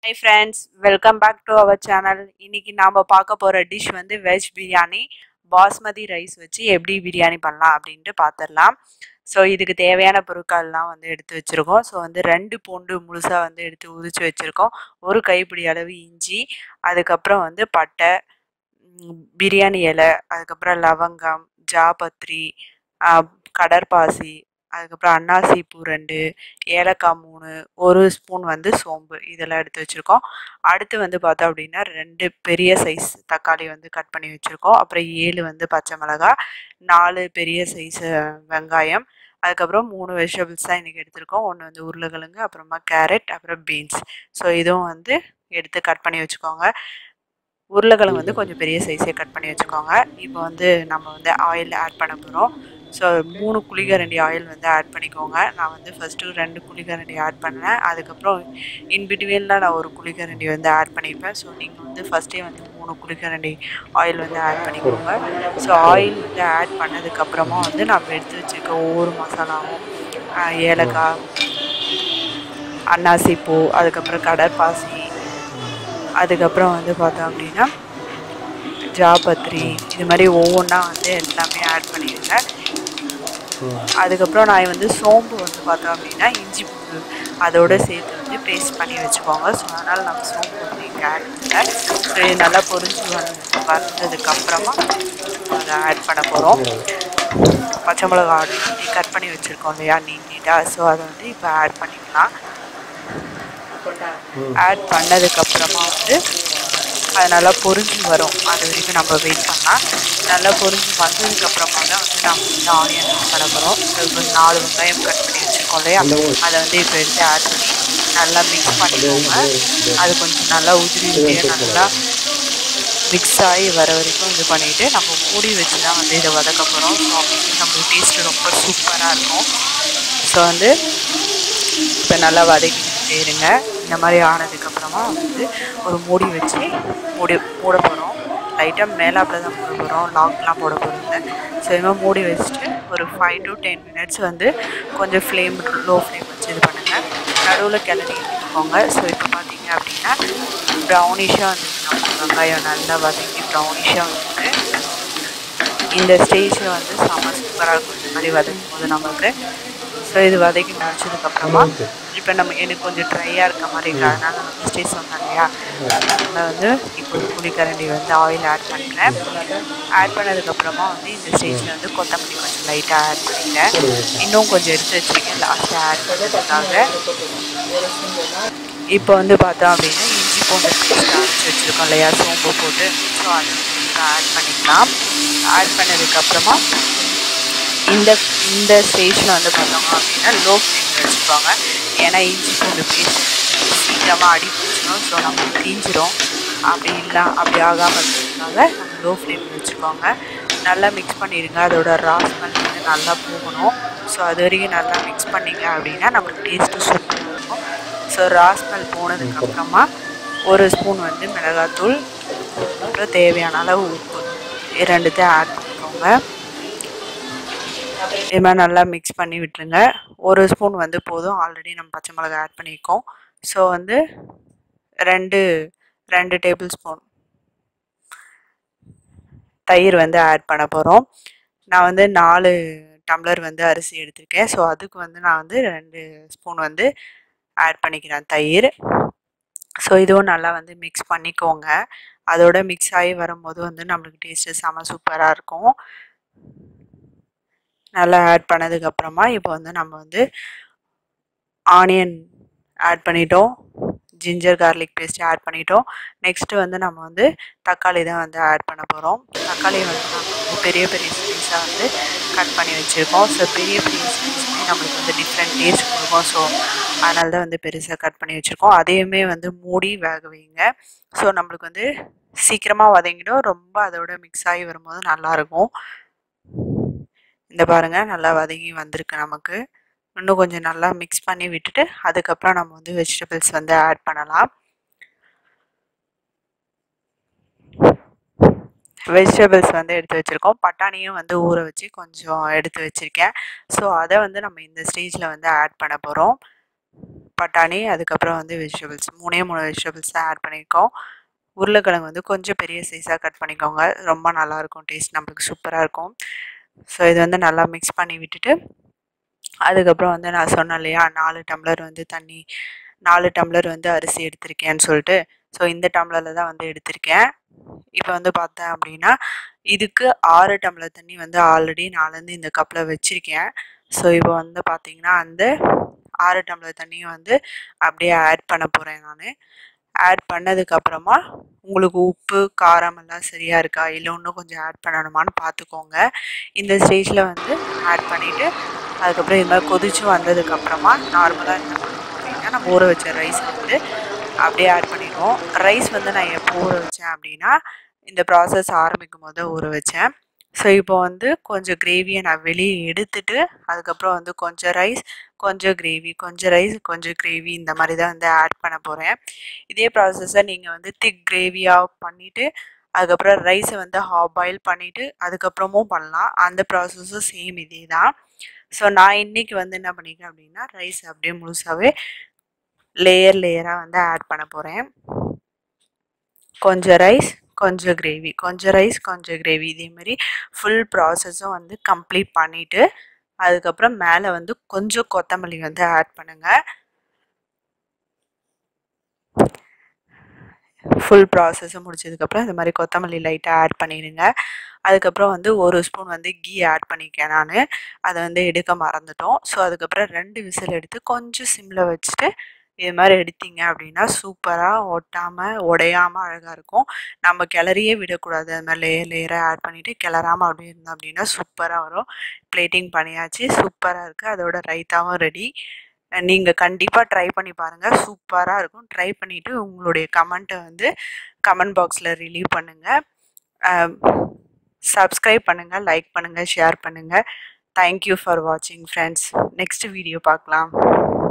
high friends welcome back to our channel இன்னைக்கு நாம் பார்க்க போகிற டிஷ் வந்து வெஜ் பிரியாணி பாஸ்மதி ரைஸ் வச்சு எப்படி பிரியாணி பண்ணலாம் அப்படின்ட்டு பார்த்துடலாம் ஸோ இதுக்கு தேவையான பொருட்கள்லாம் வந்து எடுத்து வச்சுருக்கோம் ஸோ வந்து ரெண்டு பூண்டு முழுசாக வந்து எடுத்து உரிச்சு வச்சுருக்கோம் ஒரு கைப்பிடி அளவு இஞ்சி அதுக்கப்புறம் வந்து பட்டை ம், பிரியாணி இலை அதுக்கப்புறம் லவங்கம் ஜாபத்ரி ஆ, கடற்பாசி அதுக்கப்புறம் அன்னாசி பூ ரெண்டு ஏலக்காய் மூணு ஒரு ஸ்பூன் வந்து சோம்பு இதெல்லாம் எடுத்து வச்சுருக்கோம் அடுத்து வந்து பார்த்தோம் அப்படின்னா ரெண்டு பெரிய சைஸ் தக்காளி வந்து கட் பண்ணி வச்சுருக்கோம் அப்புறம் ஏழு வந்து பச்சை மிளகாய் நாலு பெரிய சைஸ் வெங்காயம் அதுக்கப்புறம் மூணு வெஜிடபிள்ஸ் தான் இன்றைக்கி எடுத்திருக்கோம் ஒன்று வந்து உருளைக்கிழங்கு அப்புறமா கேரட் அப்புறம் பீன்ஸ் ஸோ இதுவும் வந்து எடுத்து கட் பண்ணி வச்சுக்கோங்க உருளைக்கிழங்கு வந்து கொஞ்சம் பெரிய சைஸே கட் பண்ணி வச்சுக்கோங்க இப்போ வந்து நம்ம வந்து ஆயில் ஆட் பண்ண போகிறோம் ஸோ மூணு குழிக்கரண்டி ஆயில் வந்து ஆட் பண்ணிக்கோங்க நான் வந்து ஃபஸ்ட்டு ரெண்டு குழிக்கரண்டி ஆட் பண்ணேன் அதுக்கப்புறம் இன்பிட்வீனில் நான் ஒரு குழிக்கரண்டி வந்து ஆட் பண்ணிப்பேன் ஸோ நீங்கள் வந்து ஃபஸ்ட்டே வந்து மூணு குழிக்கரண்டி ஆயில் வந்து ஆட் பண்ணிக்கோங்க ஸோ ஆயில் வந்து ஆட் பண்ணதுக்கப்புறமா வந்து நம்ம எடுத்து வச்சுருக்க ஒவ்வொரு மசாலாவும் ஆஹ், ஏலக்காய் அன்னாசி பூ அதுக்கப்புறம் கடற்பாசி அதுக்கப்புறம் வந்து பார்த்தோம் அப்படின்னா ஜாபத்ரி இது மாதிரி ஒவ்வொன்றா வந்து எல்லாமே ஆட் பண்ணிடுங்க அதுக்கப்புறம் நான் வந்து சோம்பு வந்து பார்த்தோம் அப்படின்னா இஞ்சி பூண்டு அதோட சேர்த்து வந்து பேஸ்ட் பண்ணி வச்சுக்கோங்க ஸோ அதனால் நம்ம சோம்பு வந்து இங்கே ஆட் பண்ணல ஸோ இது நல்லா பொரிஞ்சு வந்து வந்ததுக்கப்புறமா அதை ஆட் பண்ண போகிறோம் பச்சை மிளகா ஆல்ரெடி கட் பண்ணி வச்சுருக்கோம் இல்லையா நீட் நீட்டாக ஸோ அதை வந்து இப்போ ஆட் பண்ணிக்கலாம் ஆட் பண்ணதுக்கப்புறமா வந்து அது நல்லா பொரிஞ்சு வரும் அது வரைக்கும் நம்ம வெயிட் பண்ணலாம் நல்லா பொரிஞ்சு வந்ததுக்கப்புறமா தான் வந்து நம்ம வந்து ஆனியன் ஆட் பண்ண போகிறோம் இப்போ நாலு வெங்காயம் கட் பண்ணி வச்சுருக்கோம் இல்லையா அதை வந்து இப்போ எடுத்து ஆட் பண்ணி நல்லா மிக்ஸ் பண்ணிக்கோங்க அது கொஞ்சம் நல்லா உதிரி உதிரியாக நல்லா மிக்ஸ் ஆகி வர வரைக்கும் இது பண்ணிவிட்டு நம்ம மூடி வச்சு தான் வந்து இதை வதக்க போகிறோம் ஸோ அப்படி நம்மளுக்கு டேஸ்ட்டு ரொம்ப சூப்பராக இருக்கும் ஸோ வந்து இப்போ நல்லா வதக்கிட்டே இருங்க இந்த மாதிரி ஆனதுக்கப்புறமா வந்து ஒரு மூடி வச்சு மூடி மூட போகிறோம் லைட்டாக மேலாப்பில் தான் போட போகிறோம் லாக்லாம் போட போகிறோம் ஸோ இது மாதிரி மூடி வச்சுட்டு ஒரு ஃபைவ் டு டென் மினிட்ஸ் வந்து கொஞ்சம் ஃப்ளேம் லோ ஃப்ளேம் வச்சு இது பண்ணுங்கள் நடுவில் கிளறி எடுத்துக்கோங்க ஸோ இப்போ பார்த்தீங்க அப்படின்னா ப்ரௌனிஷாக வந்து நம்ம வெங்காயம் நல்லா வதக்கி ப்ரௌனிஷாக வந்து இந்த ஸ்டேஜில் வந்து செம்ம சூப்பராக இருக்கும் இந்த மாதிரி வதக்கும் போது நமக்கு ஸோ இது வதக்கி முடிச்சதுக்கப்புறமா இப்போ நம்ம எனக்கு கொஞ்சம் ட்ரையாக இருக்க மாதிரி இருக்கு அதனால நம்ம ஸ்டேஜ் சொன்னேன் இல்லையா அதனால் வந்து இப்போ ஒரு புளிக்கரண்டி வந்து ஆயில் ஆட் பண்ணுறேன் ஆட் பண்ணதுக்கப்புறமா வந்து இந்த ஸ்டேஜில் வந்து கொத்தமல்லி கொஞ்சம் லைட்டாக ஆட் பண்ணிட்டேன் இன்னும் கொஞ்சம் எடுத்து வச்சுருக்கேன் லாஸ்ட்டாக ஆட் பண்ணுறதுக்காக இப்போ வந்து பார்த்தோம் அப்படின்னா இஞ்சி பூண்டு பேஸ்ட் அரைச்சி வச்சுருக்கோம் இல்லையா சோம்பு போட்டு ஸோ அதை வந்து ஆட் பண்ணிக்கலாம் ஆட் பண்ணதுக்கப்புறமா இந்த இந்த ஸ்டேஜில் வந்து பார்த்தோம் அப்படின்னா லோ ஃப்ளேமில் வச்சுக்கோங்க ஏன்னா இஞ்சி பூண்டு பேஸ்ட் சீக்கிரமாக அடி பிடிச்சிடும் ஸோ நம்ம தீஞ்சிரும் அப்படி இல்லை அப்படி ஆகாமல் இருக்கிறதுனால நம்ம லோ ஃப்ளேமில் வச்சுக்கோங்க நல்லா மிக்ஸ் பண்ணிடுங்க அதோட ராஸ்மல் வந்து நல்லா போகணும் ஸோ அது வரைக்கும் நல்லா மிக்ஸ் பண்ணிங்க அப்படின்னா நம்மளுக்கு டேஸ்ட்டு சூப்பராக இருக்கும் ஸோ ராஸ்மல் போனதுக்கப்புறமா ஒரு ஸ்பூன் வந்து மிளகாத்தூள் அப்புறம் தேவையான அளவு உப்பு இது ரெண்டுத்தையும் ஆட் பண்ணிக்கோங்க இது மாதிரி நல்லா மிக்ஸ் பண்ணி விட்டுருங்க ஒரு ஸ்பூன் வந்து போதும் ஆல்ரெடி நம்ம பச்சை மிளகாய் ஆட் பண்ணியிருக்கோம் ஸோ வந்து ரெண்டு ரெண்டு டேபிள் ஸ்பூன் தயிர் வந்து ஆட் பண்ண போகிறோம் நான் வந்து நாலு டம்ளர் வந்து அரிசி எடுத்திருக்கேன் ஸோ அதுக்கு வந்து நான் வந்து ரெண்டு ஸ்பூன் வந்து ஆட் பண்ணிக்கிறேன் தயிர் ஸோ இதுவும் நல்லா வந்து மிக்ஸ் பண்ணிக்கோங்க அதோட மிக்ஸ் ஆகி வரும்போது வந்து நம்மளுக்கு டேஸ்ட்டு செம சூப்பராக இருக்கும் நல்லா ஆட் பண்ணதுக்கப்புறமா இப்போ வந்து நம்ம வந்து ஆனியன் ஆட் பண்ணிட்டோம் ஜிஞ்சர் கார்லிக் பேஸ்ட் ஆட் பண்ணிட்டோம் நெக்ஸ்ட்டு வந்து நம்ம வந்து தக்காளி தான் வந்து ஆட் பண்ண போகிறோம் தக்காளி வந்து நம்ம வந்து பெரிய பெரிய ஸ்லைஸாக வந்து கட் பண்ணி வச்சுருக்கோம் ஸோ பெரிய பெரிய ஸ்லைஸுமே நம்மளுக்கு வந்து டிஃப்ரெண்ட் டேஸ்ட் கொடுக்கும் ஸோ அதனால தான் வந்து பெருசாக கட் பண்ணி வச்சுருக்கோம் அதையுமே வந்து மூடி வேக வைங்க ஸோ நம்மளுக்கு வந்து சீக்கிரமாக வதங்கிடும் ரொம்ப அதோட மிக்ஸ் ஆகி வரும்போது நல்லாயிருக்கும் இந்த பாருங்க நல்லா வதங்கி வந்திருக்கு நமக்கு இன்னும் கொஞ்சம் நல்லா மிக்ஸ் பண்ணி விட்டுட்டு அதுக்கப்புறம் நம்ம வந்து வெஜிடபிள்ஸ் வந்து ஆட் பண்ணலாம் வெஜிடபிள்ஸ் வந்து எடுத்து வச்சுருக்கோம் பட்டாணியும் வந்து ஊற வச்சு கொஞ்சம் எடுத்து வச்சுருக்கேன் ஸோ அதை வந்து நம்ம இந்த ஸ்டேஜில் வந்து ஆட் பண்ண போகிறோம் பட்டாணி அதுக்கப்புறம் வந்து வெஜிடபிள்ஸ் மூணே மூணு வெஜிடபிள்ஸ் தான் ஆட் பண்ணியிருக்கோம் உருளைக்கிழங்கு வந்து கொஞ்சம் பெரிய சைஸாக கட் பண்ணிக்கோங்க ரொம்ப நல்லாயிருக்கும் டேஸ்ட் நம்மளுக்கு சூப்பராக இருக்கும் ஸோ இது வந்து நல்லா மிக்ஸ் பண்ணி விட்டுட்டு அதுக்கப்புறம் வந்து நான் சொன்னேன் இல்லையா நாலு டம்ளர் வந்து தண்ணி நாலு டம்ளர் வந்து அரிசி எடுத்திருக்கேன்னு சொல்லிட்டு ஸோ இந்த டம்ளரில் தான் வந்து எடுத்திருக்கேன் இப்போ வந்து பார்த்தேன் அப்படின்னா இதுக்கு ஆறு டம்ளர் தண்ணி வந்து ஆல்ரெடி நான் வந்து இந்த கப்பில் வச்சுருக்கேன் ஸோ இப்போ வந்து பார்த்தீங்கன்னா அந்த ஆறு டம்ளர் தண்ணியும் வந்து அப்படியே ஆட் பண்ண போகிறேன் நான் ஆட் பண்ணதுக்கப்புறமா உங்களுக்கு உப்பு காரம் எல்லாம் சரியாக இருக்கா இல்லை இன்னும் கொஞ்சம் ஆட் பண்ணணுமான்னு பார்த்துக்கோங்க இந்த ஸ்டேஜில் வந்து ஆட் பண்ணிவிட்டு அதுக்கப்புறம் இது மாதிரி கொதிச்சு வந்ததுக்கப்புறமா நார்மலாக என்ன பண்ணுவோம் அப்படின்னா நம்ம ஊற வச்ச ரைஸ் வந்து அப்படியே ஆட் பண்ணிடுவோம் ரைஸ் வந்து நான் எப்போ ஊற வச்சேன் அப்படின்னா இந்த ப்ராசஸ் ஆரம்பிக்கும் போது ஊற வச்சேன் ஸோ இப்போ வந்து கொஞ்சம் கிரேவியை நான் வெளியே எடுத்துட்டு அதுக்கப்புறம் வந்து கொஞ்சம் ரைஸ் கொஞ்சம் கிரேவி கொஞ்சம் ரைஸ் கொஞ்சம் கிரேவி இந்த மாதிரி தான் வந்து ஆட் பண்ண போகிறேன் இதே ப்ராசஸை நீங்கள் வந்து திக் கிரேவியாக பண்ணிவிட்டு அதுக்கப்புறம் ரைஸை வந்து ஹாஃப் பாயில் பண்ணிவிட்டு அதுக்கப்புறமும் பண்ணலாம் அந்த ப்ராசஸும் சேம் இதே தான் ஸோ நான் இன்றைக்கி வந்து என்ன பண்ணிக்கிறேன் அப்படின்னா ரைஸ் அப்படியே முழுசாகவே லேயர் லேயராக வந்து ஆட் பண்ண போகிறேன் கொஞ்சம் ரைஸ் கொஞ்சம் கிரேவி கொஞ்சம் ரைஸ் கொஞ்சம் கிரேவி இதே மாதிரி ஃபுல் ப்ராசஸும் வந்து கம்ப்ளீட் பண்ணிவிட்டு அதுக்கப்புறம் மேலே வந்து கொஞ்சம் கொத்தமல்லி வந்து ஆட் பண்ணுங்கள் ஃபுல் ப்ராசஸும் முடிச்சதுக்கப்புறம் இந்த மாதிரி கொத்தமல்லி லைட்டாக ஆட் பண்ணிடுங்க அதுக்கப்புறம் வந்து ஒரு ஸ்பூன் வந்து கீ ஆட் பண்ணிக்கேன் நான் அதை வந்து எடுக்க மறந்துட்டோம் ஸோ அதுக்கப்புறம் ரெண்டு விசில் எடுத்து கொஞ்சம் சிம்மில் வச்சுட்டு இது மாதிரி எடுத்தீங்க அப்படின்னா சூப்பராக ஒட்டாமல் உடையாமல் அழகாக இருக்கும் நம்ம கிளறியே விடக்கூடாது அது மாதிரி லேயர் லேயராக ஆட் பண்ணிவிட்டு கிளறாமல் அப்படி இருந்தோம் அப்படின்னா சூப்பராக வரும் பிளேட்டிங் பண்ணியாச்சு சூப்பராக இருக்குது அதோட ரைத்தாவும் ரெடி நீங்கள் கண்டிப்பாக ட்ரை பண்ணி பாருங்கள் சூப்பராக இருக்கும் ட்ரை பண்ணிவிட்டு உங்களுடைய கமெண்ட்டை வந்து கமெண்ட் பாக்ஸில் ரிலீவ் பண்ணுங்கள் சப்ஸ்கிரைப் பண்ணுங்கள் லைக் பண்ணுங்கள் ஷேர் பண்ணுங்கள் தேங்க்யூ ஃபார் வாட்சிங் ஃப்ரெண்ட்ஸ் நெக்ஸ்ட் வீடியோ பார்க்கலாம்